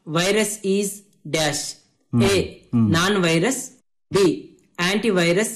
virus is dash. A. Non-virus. B. Antivirus.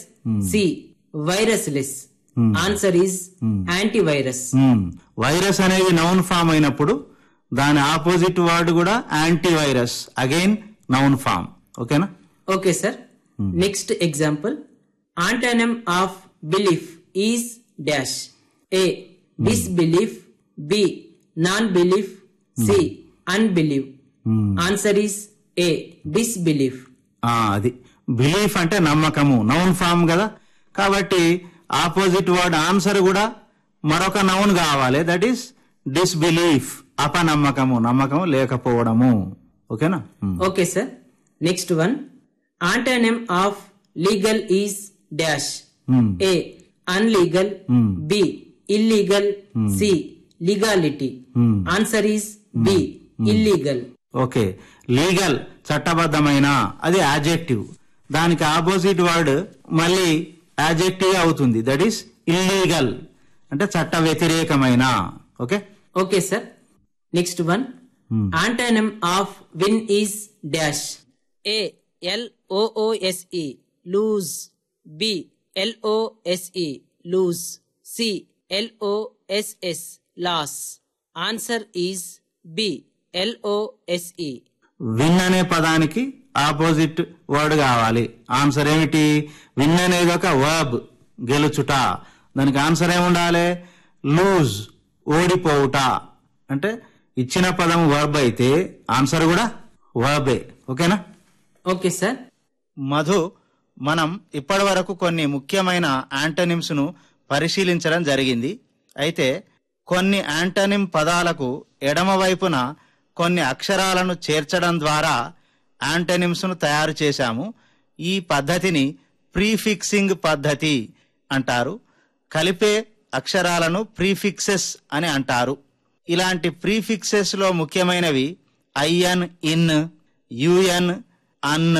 C. Virusless. Answer is antivirus. Hmm. Virus అనేది noun form అయినప్పుడు దాని opposite word కూడా antivirus again noun form ఓకేనా Okay, sir. Next example. Antonym of belief is dash. A. Disbelief. B. Non-belief. C. Unbelief. Answer is A. Disbelief. ఆ, అది belief అంటే నమ్మకము noun form కదా కాబట్టి ఆపోజిట్ వర్డ్ ఆన్సర్ కూడా మరొక నౌన్ కావాలి దట్ ఈస్ డిస్బిలీఫ్ అపనమ్మకము నమ్మకము లేకపోవడము ఓకేనా hmm. Okay, sir. Next one. Antonym of legal is dash. Hmm. A. Unlegal. B. Illegal. C. Legality. Answer is B. Illegal. Okay legal చట్టబద్ధమైన అది యాజెక్టివ్ దానికి opposite word మళ్ళీ యాజెక్టివ్ అవుతుంది that is illegal అంటే చట్ట వ్యతిరేకమైన okay Okay, sir. Next one. Antonym of win is dash. A. L O O S E. Lose. B. L O S E. Lose. C. L O S S. Loss. Answer is B. L O S E. Win అనే పదానికి opposite word కావాలి answer ఏమిటి win అనేది ఒక verb గెలుచుట దానికి answer ఏముండాలి loose ఓడిపోవుట అంటే ఇచ్చిన పదం వర్బ్ అయితే ఆన్సర్ కూడా వర్బే ఓకేనా Okay, sir. మధు మనం ఇప్పటి వరకు కొన్ని ముఖ్యమైన యాంటనిమ్స్ ను పరిశీలించడం జరిగింది అయితే కొన్ని యాంటనిమ్ పదాలకు ఎడమ వైపున కొన్ని అక్షరాలను చేర్చడం ద్వారా యాంటనిమ్స్ ను తయారు చేశాము ఈ పద్ధతిని ప్రీఫిక్సింగ్ పద్ధతి అంటారు కలిపే అక్షరాలను ప్రీఫిక్సెస్ అని అంటారు ఇలాంటి ప్రీఫిక్సెస్ లో ముఖ్యమైనవి I N in U N un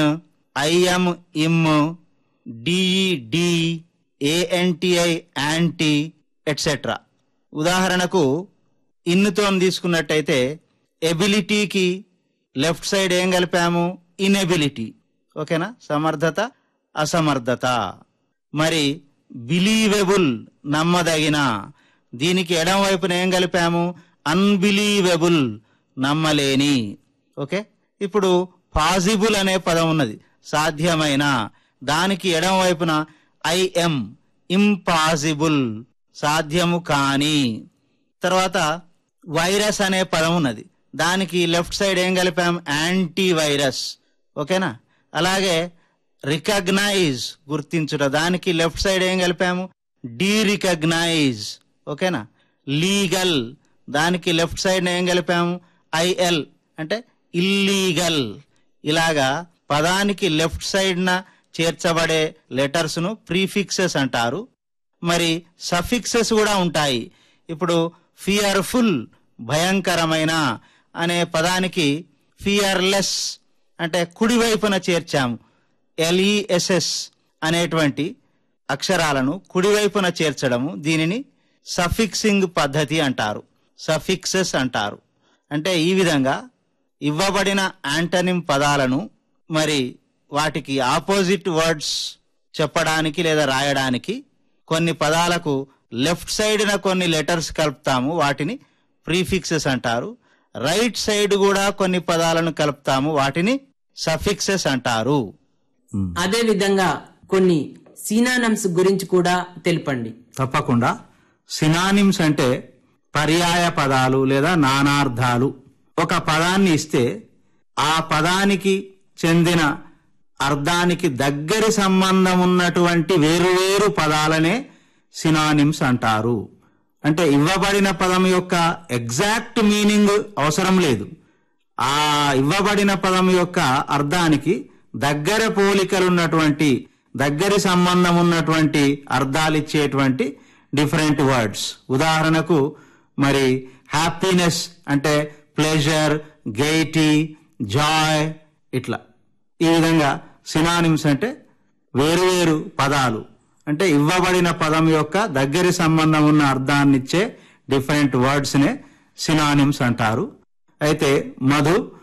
I M im D E de A N T I anti etcetera ఉదాహరణకు ఇన్నుతో తీసుకున్నట్టయితే ఎబిలిటీకి లెఫ్ట్ సైడ్ ఏం కలిపాము ఇన్ఎబిలిటీ ఓకేనా సమర్థత అసమర్థత మరి బిలీవెబుల్ నమ్మదగిన దీనికి ఎడం వైపున ఏం కలిపాము అన్బిలీవెబుల్ నమ్మలేని ఓకే ఇప్పుడు పాజిబుల్ అనే పదం ఉన్నది సాధ్యమైన దానికి ఎడం వైపున ఐఎం ఇంపాసిబుల్ సాధ్యము కాని తర్వాత వైరస్ అనే పదం ఉన్నది దానికి లెఫ్ట్ సైడ్ ఏం కలిపాం యాంటీ వైరస్ ఓకేనా అలాగే రికగ్నైజ్ గుర్తించుట దానికి లెఫ్ట్ సైడ్ ఏం కలిపాము డీ రికగ్నైజ్ ఓకేనా లీగల్ దానికి లెఫ్ట్ సైడ్ ఏం కలిపాము ఐఎల్ అంటే ఇల్లీగల్ ఇలాగా పదానికి లెఫ్ట్ సైడ్ న చేర్చబడే లెటర్స్ ను ప్రీఫిక్సెస్ అంటారు మరి సఫిక్సెస్ కూడా ఉంటాయి ఇప్పుడు ఫియర్ఫుల్ భయంకరమైన అనే పదానికి ఫియర్లెస్ అంటే కుడివైపున చేర్చాము ఎల్ఈఎస్ఎస్ అనేటువంటి అక్షరాలను కుడివైపున చేర్చడము దీనిని సఫిక్సింగ్ పద్ధతి అంటారు సఫిక్సెస్ అంటారు అంటే ఈ విధంగా ఇవ్వబడిన యాంటనిమ్ పదాలను మరి వాటికి ఆపోజిట్ వర్డ్స్ చెప్పడానికి లేదా రాయడానికి కొన్ని పదాలకు లెఫ్ట్ సైడ్న కొన్ని లెటర్స్ కలుపుతాము వాటిని ప్రీఫిక్సెస్ అంటారు రైట్ సైడ్ కూడా కొన్ని పదాలను కలుపుతాము వాటిని సఫిక్సెస్ అంటారు అదే విధంగా కొన్ని సినానమ్స్ గురించి కూడా తెలుపండి తప్పకుండా సినానిమ్స్ అంటే పర్యాయ పదాలు లేదా నానార్థాలు ఒక పదాన్ని ఇస్తే ఆ పదానికి చెందిన అర్థానికి దగ్గరి సంబంధం ఉన్నటువంటి వేరువేరు పదాలనే సినానిమ్స్ అంటారు అంటే ఇవ్వబడిన పదం యొక్క ఎగ్జాక్ట్ మీనింగ్ అవసరం లేదు ఆ ఇవ్వబడిన పదం యొక్క అర్థానికి దగ్గర పోలికలున్నటువంటి దగ్గరి సంబంధం ఉన్నటువంటి అర్థాలు ఇచ్చేటువంటి డిఫరెంట్ వర్డ్స్ ఉదాహరణకు మరి హ్యాపీనెస్ అంటే ప్లెజర్ గెయిటీ జాయ్ ఇట్లా ఈ విధంగా సినానిమ్స్ అంటే వేరువేరు పదాలు అంటే ఇవ్వబడిన పదం యొక్క దగ్గరి సంబంధం ఉన్న అర్థాన్నిచ్చే డిఫరెంట్ వర్డ్స్ నే సినానిమ్స్ అంటారు అయితే మధు